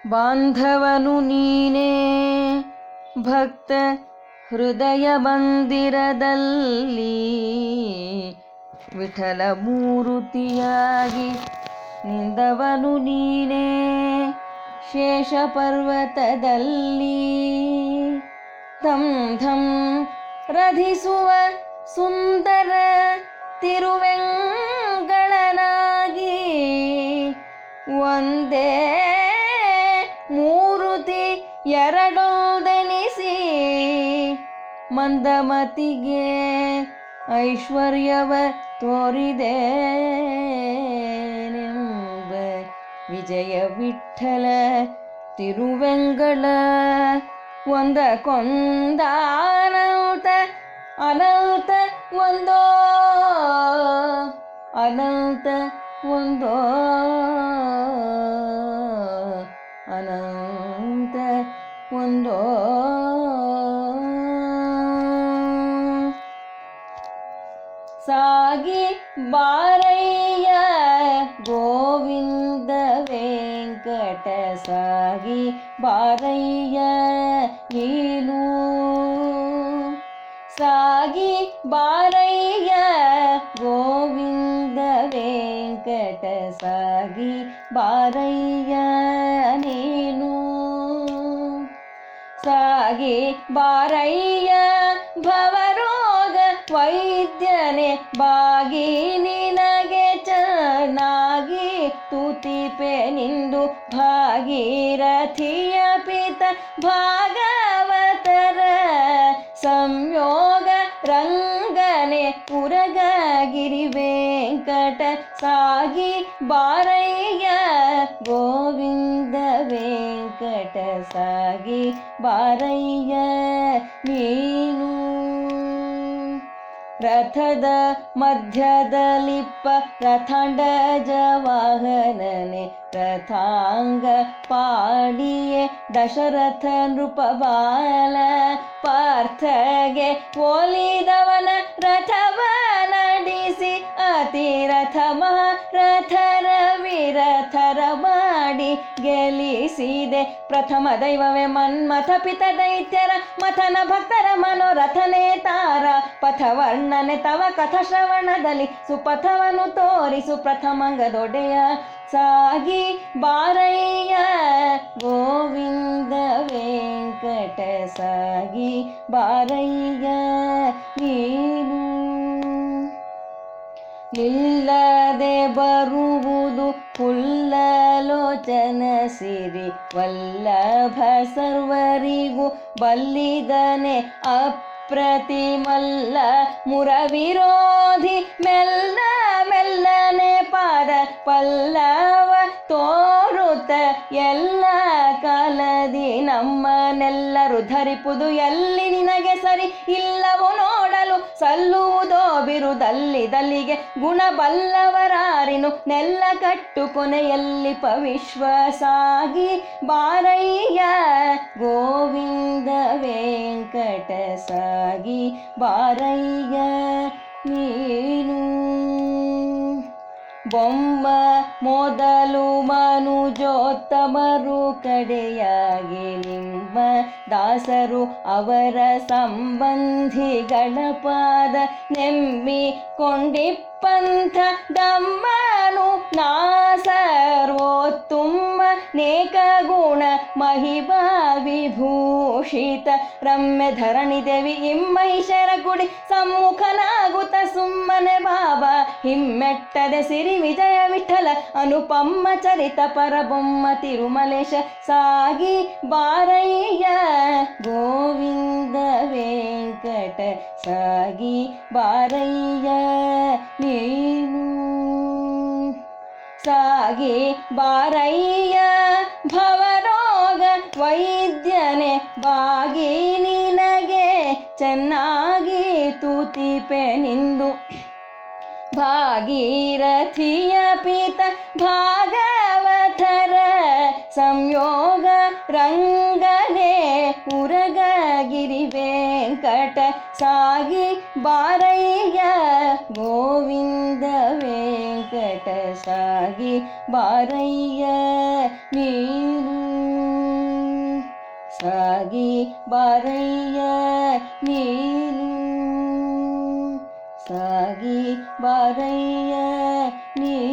ಬಾಂಧವನು ನೀನೇ ಭಕ್ತ ಹೃದಯ ಮಂದಿರದಲ್ಲಿ ವಿಠಲ ಮೂರುತಿಯಾಗಿ ನಿಂದವನು ನೀನೇ ಶೇಷ ಪರ್ವತದಲ್ಲಿ ಧಂ ಧಂ ರಧಿಸುವ ಸುಂದರ ತಿರುವೆಂಗಳನಾಗಿ ಒಂದೇ ಮೂರುತಿ ಎರಡೊಂದೆನಿಸಿ ಮಂದಮತಿಗೆ ಐಶ್ವರ್ಯವ ತೋರಿದೆ ನೆಂಬ ವಿಜಯ ವಿಠಲ ತಿರುವೆಂಗಳ ಒಂದ ಕೊಂದ ಅನಂತ ಅನಂತ ಒಂದೋ ಅನಂತ ಒಂದೋ ಅನಂತ ಒಂದೋ ಸಾಗಿ ಬಾರಯ್ಯ ಗೋವಿಂದ ವೆಂಕಟ ಸಾಗಿ ಬಾರಯ್ಯ ನೀನು ಸಾಗಿ ಬಾರಯ್ಯ ಗೋವಿಂದ ವೆಂಕಟ ಸಾಗಿ ಬಾರಯ್ಯ ನೀನು ಸಾಗಿ ಬಾರಯ್ಯ ಭವರೋಗ ವೈದ್ಯನೆ ಬಾಗಿ ನಿನಗೆ ಚೆನ್ನಾಗಿ ತುತಿಪೆ ನಿಂದು ಭಾಗೀರಥಿಯ ಪಿತ ಭಾಗವತರ ಸಂಯೋಗ ರಂಗನೆ ಉರಗಗಿರಿ ವೆಂಕಟ ಸಾಗಿ ಬಾರಯ್ಯ ಗೋವಿಂದ ವೆಂಕಟ ಸಾಗಿ ಬಾರಯ್ಯ ನೀನು ರಥದ ಮಧ್ಯದಲಿಪ್ಪ ರಥಾಂಡಜ ವಾಹನನೆ ರಥಾಂಗ ಪಾಡಿಯೇ ದಶರಥ ನೃಪಬಾಲ ಪಾರ್ಥಗೆ ಒಲಿದವನ ರಥವ ನಡೆಸಿ ಅತಿರಥ ಮಹಾರಥರ ವಿರಥರ ಮಾಡಿ ಗೆಲ್ಲಿಸಿದೆ ಪ್ರಥಮ ದೈವವೇ ಮನ್ಮಥ ಪಿತ ದೈತ್ಯರ ಮಥನ ಭಕ್ತರ ಮನೋರಥನೇ ತಾರ ಪಥವರ್ಣನೆ ತವ ಕಥ ಶ್ರವಣದಲ್ಲಿ ಸುಪಥವನ್ನು ತೋರಿಸು ಪ್ರಥಮಂಗದೊಡೆಯ ಸಾಗಿ ಬಾರಯ್ಯ ಗೋವಿಂದ ವೆಂಕಟ ಸಾಗಿ ಬಾರಯ್ಯ ನೀನು ನಿಲ್ಲದೆ ಬರುವುದು ಪುಲ್ಲಲೋಚನ ಸಿರಿ ವಲ್ಲಭ ಸರ್ವರಿಗೂ ಬಲ್ಲಿದನೆ ಅಪ್ರತಿಮಲ್ಲ ಮುರವಿರೋಧಿ ಮೆಲ್ಲ ಮೆಲ್ಲನೆ ಪಾದ ಪಲ್ಲವ ತೋರುತ್ತ ಎಲ್ಲ ಕಾಲದಿ ನಮ್ಮನೆಲ್ಲರೂ ಧರಿಪುದು ಎಲ್ಲಿ ನಿನಗೆ ಸರಿ ಇಲ್ಲವೋ ನೋಡಲು ಸಲ್ಲುವುದೋ ಬಿರುದಲ್ಲಿ ದಲ್ಲಿಗೆ ಗುಣ ಬಲ್ಲವರಾರಿನು ನೆಲ್ಲ ಕಟ್ಟು ಕೊನೆಯಲ್ಲಿ ಪವಿಶ್ವಾಸಾಗಿ ಬಾರಯ್ಯ ಗೋವಿಂದ ವೆಂಕಟ ಸಾಗಿ ಬಾರಯ್ಯ ನೀನು ಬೊಮ್ಮ ಮೊದಲು ಮನುಜೋತ್ತಮರು ಕಡೆಯಾಗಿ ನಿಮ್ಮ ದಾಸರು ಅವರ ಸಂಬಂಧಿಗಳ ಪಾದ ನೆಮ್ಮಿ ಕೊಂಡಿಪ್ಪಂಥ ದಮ್ಮನು ನಾಸರ್ವೋತ್ತುಮ್ಮ ನೇಕ ಗುಣ ಮಹಿಮಾ ವಿಭೂಷಿತ ರಮ್ಯ ಧರಣಿ ದೇವಿ ಇಮ್ಮೈಷರ ಗುಡಿ ಸಮ್ಮುಖನಾಗುತ್ತ ಸುಮ್ಮನೆ ಬಾಬಾ ಹಿಮ್ಮೆಟ್ಟದೆ ಸಿರಿ ವಿಜಯ ವಿಠಲ ಅನುಪಮ್ಮ ಚರಿತ ಪರಬೊಮ್ಮ ತಿರುಮಲೇಶ ಸಾಗಿ ಬಾರಯ್ಯ ಗೋವಿಂದ ವೆಂಕಟ ಸಾಗಿ ಬಾರಯ್ಯ ನೀನು ಸಾಗಿ ಬಾರಯ್ಯ ಭವರೋಗ ವೈದ್ಯನೆ ಬಾಗಿ ನಿನಗೆ ಚೆನ್ನಾಗಿ ತುತಿಪೆ ನಿಂದು ಭಾಗೀರಥಿಯ ಪಿತ ಭಾಗವತರ ಸಂಯೋಗ ರಂಗನೆ ಉರಗಗಿರಿ ವೆಂಕಟ ಸಾಗಿ ಬಾರಯ್ಯ ಗೋವಿಂದ ವೆಂಕಟ ಸಾಗಿ ಬಾರಯ್ಯ ನೀನು ಸಾಗಿ ಬಾರಯ್ಯ ನೀನು ಸಾಗಿ ಬಾರಯ್ಯ ನೀನು